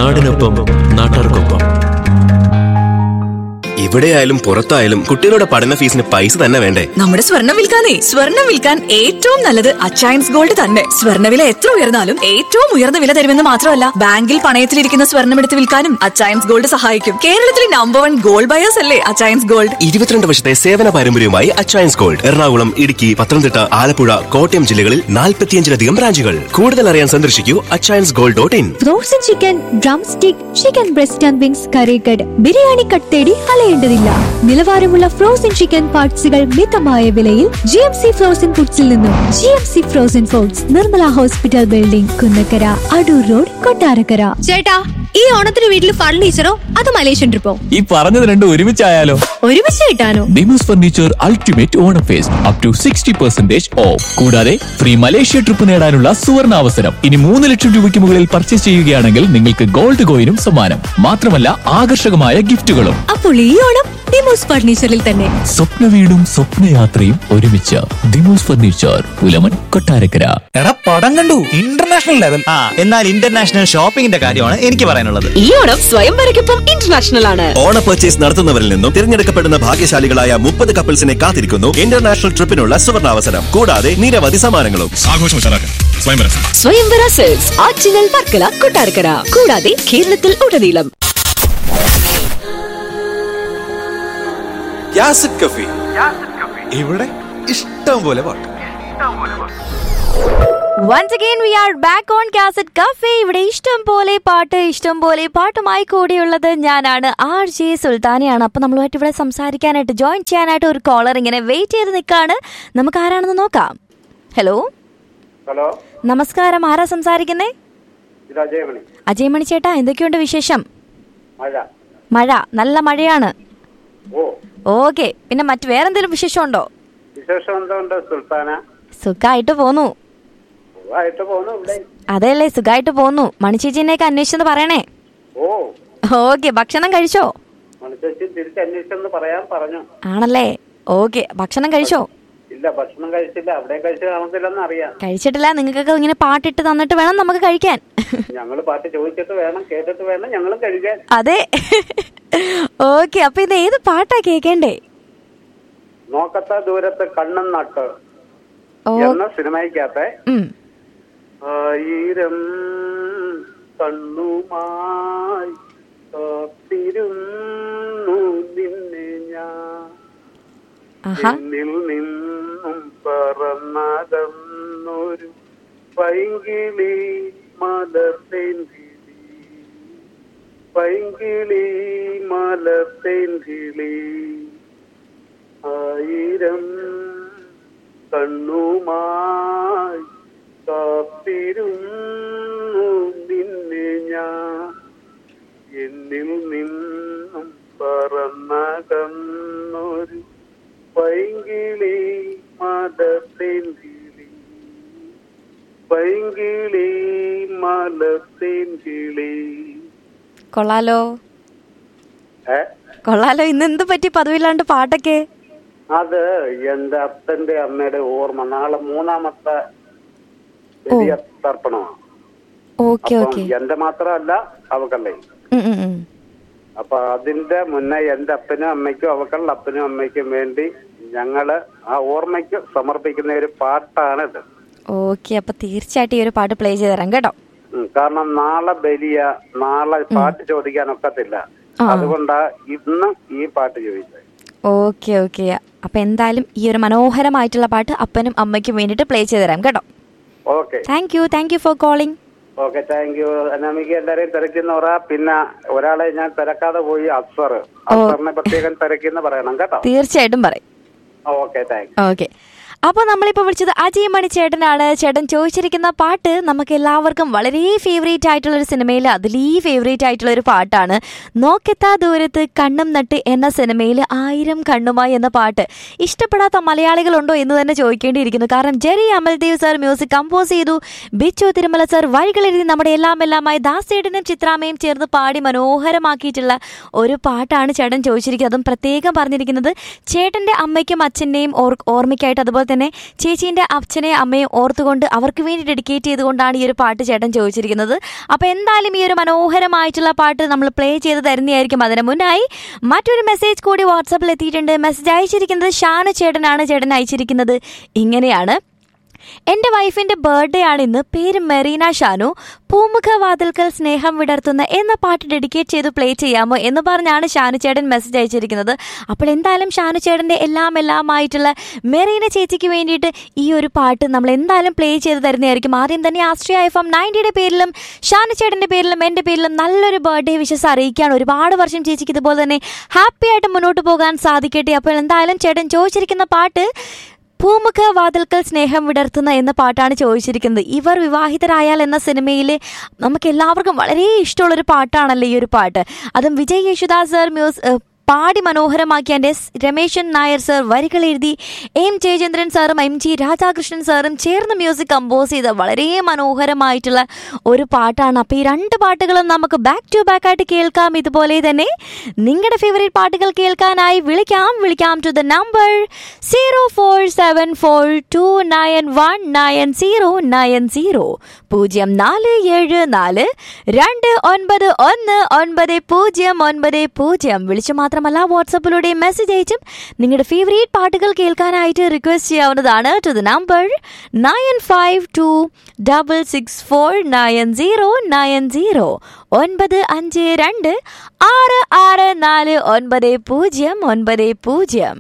നാടിനൊപ്പം നാട്ടാർക്കൊപ്പം എവിടെയായാലും പുറത്തായാലും കുട്ടികളുടെ പഠന ഫീസിന് പൈസ തന്നെ വേണ്ടേ നമ്മുടെ സ്വർണം വിൽക്കാനേ സ്വർണം വിൽക്കാൻ ഏറ്റവും നല്ലത് അച്ചയൻസ് ഗോൾഡ് തന്നെ സ്വർണ്ണവില എത്ര ഉയർന്നാലും ഏറ്റവും ഉയർന്ന വില തരുമെന്ന് മാത്രമല്ല ബാങ്കിൽ പണയത്തിലിരിക്കുന്ന സ്വർണം എടുത്ത് വിൽക്കാനും അച്ചയൻസ് ഗോൾഡ് സഹായിക്കും കേരളത്തിലെ നമ്പർ വൺ ഗോൾഡ് ബയേഴ്സ് അല്ലേ അച്ചയൻസ് ഗോൾഡ് ഇരുപത്തിരണ്ട് വർഷത്തെ സേവന പാരമ്പര്യവുമായി അച്ചയൻസ് ഗോൾഡ് എറണാകുളം ഇടുക്കി പത്തനംതിട്ട ആലപ്പുഴ കോട്ടയം ജില്ലകളിൽ നാൽപ്പത്തിയഞ്ചിലധികം ബ്രാഞ്ചുകൾ കൂടുതൽ അറിയാൻ സന്ദർശിക്കൂ Achayans gold dot in frozen chicken drumstick chicken breast and wings curry cut biryani cut തേടി അലയേണ്ടതില്ല നിലവാരമുള്ള ഫ്രോസൺ ചിക്കൻ പാർട്സുകൾ മിതമായ വിലയിൽ ജി എം സി ഫ്രോസൺ ഫുഡ്സിൽ നിന്നും G M C frozen foods Nirmala hospital building Kunnakkara Adoor road Kottarakkara ചേട്ടാ ഈ ഓണത്തിന് വീട്ടിൽ ഫർണിച്ചറോ അത് മലേഷ്യൻ ട്രിപ്പോ ഈ പറഞ്ഞത് രണ്ടും ഒരുമിച്ചായാലോ ഒരുമിച്ച് കിട്ടാനോ Nimos furniture ultimate Onam fest up to sixty percentage off കൂടാതെ ഫ്രീ മലേഷ്യ ട്രിപ്പ് നേടാനുള്ള സുവർണ അവസരം ഇനി മൂന്ന് ലക്ഷം രൂപയ്ക്ക് മുകളിൽ പർച്ചേസ് ചെയ്യുകയാണെങ്കിൽ നിങ്ങൾക്ക് ഗോൾഡ് കോയിനും സമ്മാനം മാത്രമല്ല ആകർഷകമായ ഗിഫ്റ്റുകളും അപ്പോൾ ഈ ഓണം ഡിമോസ് ഫർണിച്ചറിൽ തന്നെ സ്വപ്ന വീടും സ്വപ്നയാത്രയും ഒരുമിച്ച് ദിമോസ് ഫർണിച്ചർ പുലമൻ കൊട്ടാരക്കര എടാ പടം കണ്ടു ഇന്റർനാഷണൽ ലെവൽ ആ എന്നാൽ ഇന്റർനാഷണൽ ഷോപ്പിംഗിന്റെ കാര്യമാണ് എനിക്ക് പറയാനുള്ളത് ഈ ഓണം സ്വയംവരയ്ക്കൊപ്പം ഇന്റർനാഷണൽ ആണ് ഓണ പർച്ചേസ് നടത്തുന്നവരിൽ നിന്നും തിരഞ്ഞെടുക്കപ്പെടുന്ന ഭാഗ്യശാലികളായ മുപ്പത് കപ്പിൾസിനെ കാത്തിരിക്കുന്നു ഇന്റർനാഷണൽ ട്രിപ്പിനുള്ള സുവർണാവസരം കൂടാതെ നിരവധി സമ്മാനങ്ങളും ആഘോഷം ഉഷാറാക്കാൻ സ്വയംവരം സ്വയംവര സെൽസ് ആറ്റിങ്ങൽ വർക്കല കൊട്ടാരക്കര കൂടാതെ കേരളത്തിൽ ഉടനീളം യാസിഡ് കഫി ഇവിടെ ഇഷ്ടം പോലെ പാട്ട് once again we are back on cassette cafe ഇവിടെ ഇഷ്ടം പോലെ പാട്ട് ഇഷ്ടം പോലെ പാട്ടുമായി കൂടിയുള്ളത് ഞാനാണ് ആർ ജെ സുൽത്താനയാണ് അപ്പൊ നമ്മളുമായിട്ട് ഇവിടെ സംസാരിക്കാനായിട്ട് ജോയിൻ ചെയ്യാനായിട്ട് ഒരു കോളർ ഇങ്ങനെ വെയിറ്റ് ചെയ്ത് നിൽക്കാണ് നമുക്ക് ആരാണെന്ന് നോക്കാം ഹലോ ഹലോ നമസ്കാരം ആരാ സംസാരിക്കുന്നേ ഇത് അജയമണി അജയ് മണി ചേട്ടാ എന്തൊക്കെയുണ്ട് വിശേഷം മഴ മഴ നല്ല മഴയാണ് ഓ ഓക്കെ പിന്നെ മറ്റു വേറെന്തെങ്കിലും വിശേഷം ഉണ്ടോ വിശേഷം എന്തുണ്ട് സുൽത്താന സുഖമായിട്ട് പോന്നു സുഖമായിട്ട് പോന്നു ഇവിടെ അതെയല്ലേ സുഖമായിട്ട് പോന്നു മണിച്ചേച്ചിനെയൊക്കെ അന്വേഷിച്ചെന്ന് പറയണേ ഓ ഓക്കെ ഭക്ഷണം കഴിച്ചോ മനുഷ്യൻ തിരിച്ച് അന്വേഷിച്ചെന്ന് പറയാൻ പറഞ്ഞു ആണല്ലേ ഓക്കെ ഭക്ഷണം കഴിച്ചോ ഇല്ല ഭക്ഷണം കഴിച്ചില്ല അവിടെ കഴിച്ച് കാണത്തില്ലെന്ന് അറിയാം കഴിച്ചിട്ടില്ല നിങ്ങൾക്കൊക്കെ ഇങ്ങനെ പാട്ടിട്ട് തന്നിട്ട് വേണം നമുക്ക് കഴിക്കാൻ ഞങ്ങൾ പാട്ട് ചോദിച്ചിട്ട് വേണം കേട്ടിട്ട് വേണം ഞങ്ങളും കഴിക്കാൻ അതെ ഓക്കെ അപ്പൊ ഇത് ഏത് പാട്ടാ കേക്കേണ്ടേ നോക്കത്ത ദൂരത്ത് കണ്ണും നട്ട് ഓ എന്ന സിനിമയ്ക്കകത്തെ ഉം. ആയിരം കണ്ണുമായി കാത്തിരുന്നു നിന്നെ ഞാൻ ആഹാ എന്നിൽ നിന്നും പറന്നകന്നൊരു പൈങ്കിളി മലർത്തേൻ കിളി പൈങ്കിളി മലർത്തേൻ കിളി ആയിരം കണ്ണുമായി കാത്തിരുന്നു നിന്നെ ഞാൻ എന്നിൽ നിന്നും പറന്നകന്നൊരു പൈങ്കിളി മലത്തേൻ കിളി പൈങ്കിളി മലത്തേൻ കിളി കൊള്ളാലോ ഏ കൊള്ളാലോ ഇന്ന് എന്ത് പറ്റി പതിവില്ലാണ്ട് പാട്ടൊക്കെ അത് എന്റെ അപ്പന്റെ അമ്മയുടെ ഓർമ്മ നാളെ മൂന്നാമത്തെ വലിയ തർപ്പണമാണ് ഓക്കെ അപ്പം ഓക്കെ എന്റെ മാത്രമല്ല അവക്കല്ലേ അപ്പൊ അതിന്റെ മുന്നേ എന്റെ അപ്പനും അമ്മയ്ക്കും അവക്കുള്ള അപ്പനും അമ്മയ്ക്കും വേണ്ടി ഞങ്ങള് ആ ഓർമ്മയ്ക്ക് സമർപ്പിക്കുന്ന ഒരു പാട്ടാണിത് ഓക്കെ അപ്പൊ തീർച്ചയായിട്ടും ഈ ഒരു പാട്ട് പ്ലേ ചെയ്ത് തരാം കേട്ടോ ഉം, കാരണം നാളെ ബലിയ നാളെ പാട്ട് ചോദിക്കാൻ ഒക്കത്തില്ല ആ. അതുകൊണ്ടാ ഇന്ന് ഈ പാട്ട് ചോദിച്ചത് ഓക്കെ ഓക്കെ അപ്പൊ എന്തായാലും ഈ ഒരു മനോഹരമായിട്ടുള്ള പാട്ട് അപ്പനും അമ്മയ്ക്കും വേണ്ടിയിട്ട് പ്ലേ ചെയ്ത് തരാം കേട്ടോ okay thank you thank you for calling okay thank you അനാമിക്ക് എല്ലാരെയും തിരക്കുന്ന പറ പിന്നെ ഒരാളെ ഞാൻ തിരക്കാതെ പോയി അസ്വർ അസ്വറിനെ പ്രത്യേകം തിരക്കിന്ന് പറയണം കേട്ടോ തീർച്ചയായിട്ടും പറയും ഓക്കെ താങ്ക് ഓക്കെ അപ്പോൾ നമ്മളിപ്പോൾ വിളിച്ചത് അജയ് മണി ചേട്ടനാണ് ചേട്ടൻ ചോദിച്ചിരിക്കുന്ന പാട്ട് നമുക്ക് എല്ലാവർക്കും വളരെ ഫേവറേറ്റ് ആയിട്ടുള്ള ഒരു സിനിമയിൽ അതിലീ ഫേവറേറ്റ് ആയിട്ടുള്ള ഒരു പാട്ടാണ് നോക്കെത്താ ദൂരത്ത് കണ്ണും നട്ട് എന്ന സിനിമയിൽ ആയിരം കണ്ണുമായി എന്ന പാട്ട് ഇഷ്ടപ്പെടാത്ത മലയാളികളുണ്ടോ എന്ന് തന്നെ ചോദിക്കേണ്ടിയിരിക്കുന്നു കാരണം Jerry Amaldev sir music compose ചെയ്തു ബിച്ചു തിരുമല സാർ വരികൾ എഴുതി നമ്മുടെ എല്ലാം എല്ലാമായി ദാസേട്ടനും ചിത്രാമയും ചേർന്ന് പാടി മനോഹരമാക്കിയിട്ടുള്ള ഒരു പാട്ടാണ് ചേട്ടൻ ചോദിച്ചിരിക്കുന്നത് അതും പ്രത്യേകം പറഞ്ഞിരിക്കുന്നത് ചേട്ടന്റെ അമ്മയ്ക്കും അച്ഛൻ്റെയും ഓർ ഓർമ്മയ്ക്കായിട്ട് അതുപോലെ അതുപോലെ തന്നെ ചേച്ചീൻ്റെ അച്ഛനെയും അമ്മയും ഓർത്തുകൊണ്ട് അവർക്ക് വേണ്ടി ഡെഡിക്കേറ്റ് ചെയ്തുകൊണ്ടാണ് ഈ ഒരു പാട്ട് ചേട്ടൻ ചോദിച്ചിരിക്കുന്നത് അപ്പോൾ എന്തായാലും ഈ ഒരു മനോഹരമായിട്ടുള്ള പാട്ട് നമ്മൾ പ്ലേ ചെയ്ത് തരുന്നതായിരിക്കും അതിന് മുന്നായി മറ്റൊരു മെസ്സേജ് കൂടി വാട്സാപ്പിൽ എത്തിയിട്ടുണ്ട് മെസ്സേജ് അയച്ചിരിക്കുന്നത് ഷാനു ചേട്ടനാണ് ചേട്ടൻ അയച്ചിരിക്കുന്നത് ഇങ്ങനെയാണ് എൻ്റെ വൈഫിൻ്റെ ബർത്ത്ഡേ ആണ് ഇന്ന് പേര് മെറീന ഷാനു പൂമുഖ വാതിൽക്കൽ സ്നേഹം വിടർത്തുന്ന എന്ന പാട്ട് ഡെഡിക്കേറ്റ് ചെയ്ത് പ്ലേ ചെയ്യാമോ എന്ന് പറഞ്ഞാണ് ഷാനു ചേട്ടൻ മെസ്സേജ് അയച്ചിരിക്കുന്നത് അപ്പോൾ എന്തായാലും ഷാനു ചേട്ടൻ്റെ എല്ലാം എല്ലാമായിട്ടുള്ള മെറീന ചേച്ചിക്ക് വേണ്ടിയിട്ട് ഈ ഒരു പാട്ട് നമ്മൾ എന്തായാലും പ്ലേ ചെയ്ത് തരുന്നതായിരിക്കും ആദ്യം തന്നെ ആസ്ട്രിയ എഫ് എം നയൻറ്റിയുടെ പേരിലും ഷാനു ചേട്ടൻ്റെ പേരിലും എൻ്റെ പേരിലും നല്ലൊരു ബർത്ത്ഡേ വിഷസ് അറിയിക്കുകയാണ് ഒരുപാട് വർഷം ചേച്ചിക്ക് ഇതുപോലെ തന്നെ ഹാപ്പി ആയിട്ട് മുന്നോട്ട് പോകാൻ സാധിക്കട്ടെ അപ്പോൾ എന്തായാലും ചേട്ടൻ ചോദിച്ചിരിക്കുന്ന പാട്ട് പൂമുഖ വാതിൽക്കൽ സ്നേഹം വിടർത്തുന്ന എന്ന പാട്ടാണ് ചോദിച്ചിരിക്കുന്നത് ഇവർ വിവാഹിതരായാൽ എന്ന സിനിമയിൽ നമുക്ക് എല്ലാവർക്കും വളരെ ഇഷ്ടമുള്ളൊരു പാട്ടാണല്ലോ ഈ ഒരു പാട്ട് അതും വിജയ് യേശുദാസ് സർ മ്യൂസ് ഏഹ് പാടി മനോഹരമാക്കിയ എൻ്റെ രമേശൻ നായർ സർ വരികൾ എഴുതി എം ജയചന്ദ്രൻ സാറും എം ജി രാധാകൃഷ്ണൻ സാറും ചേർന്ന് മ്യൂസിക് കമ്പോസ് ചെയ്ത വളരെ മനോഹരമായിട്ടുള്ള ഒരു പാട്ടാണ് അപ്പോൾ ഈ രണ്ട് പാട്ടുകളും നമുക്ക് ബാക്ക് ടു ബാക്ക് ആയിട്ട് കേൾക്കാം ഇതുപോലെ തന്നെ നിങ്ങളുടെ ഫേവറേറ്റ് പാട്ടുകൾ കേൾക്കാനായി വിളിക്കാം വിളിക്കാം to the number zero four seven four two nine one nine zero nine zero പൂജ്യം നാല് ഏഴ് നാല് രണ്ട് ഒൻപത് ഒന്ന് ഒൻപത് പൂജ്യം ഒൻപത് പൂജ്യം വിളിച്ചു മാത്രമല്ല വാട്സപ്പിലൂടെ മെസ്സേജ് അയച്ചും നിങ്ങളുടെ ഫേവറേറ്റ് പാട്ടുകൾ കേൾക്കാനായിട്ട് റിക്വസ്റ്റ് ചെയ്യാവുന്നതാണ് to the number nine five two double six four nine zero nine zero ഒൻപത് അഞ്ച് രണ്ട് ആറ് ആറ് നാല് ഒൻപത് പൂജ്യം ഒൻപത് പൂജ്യം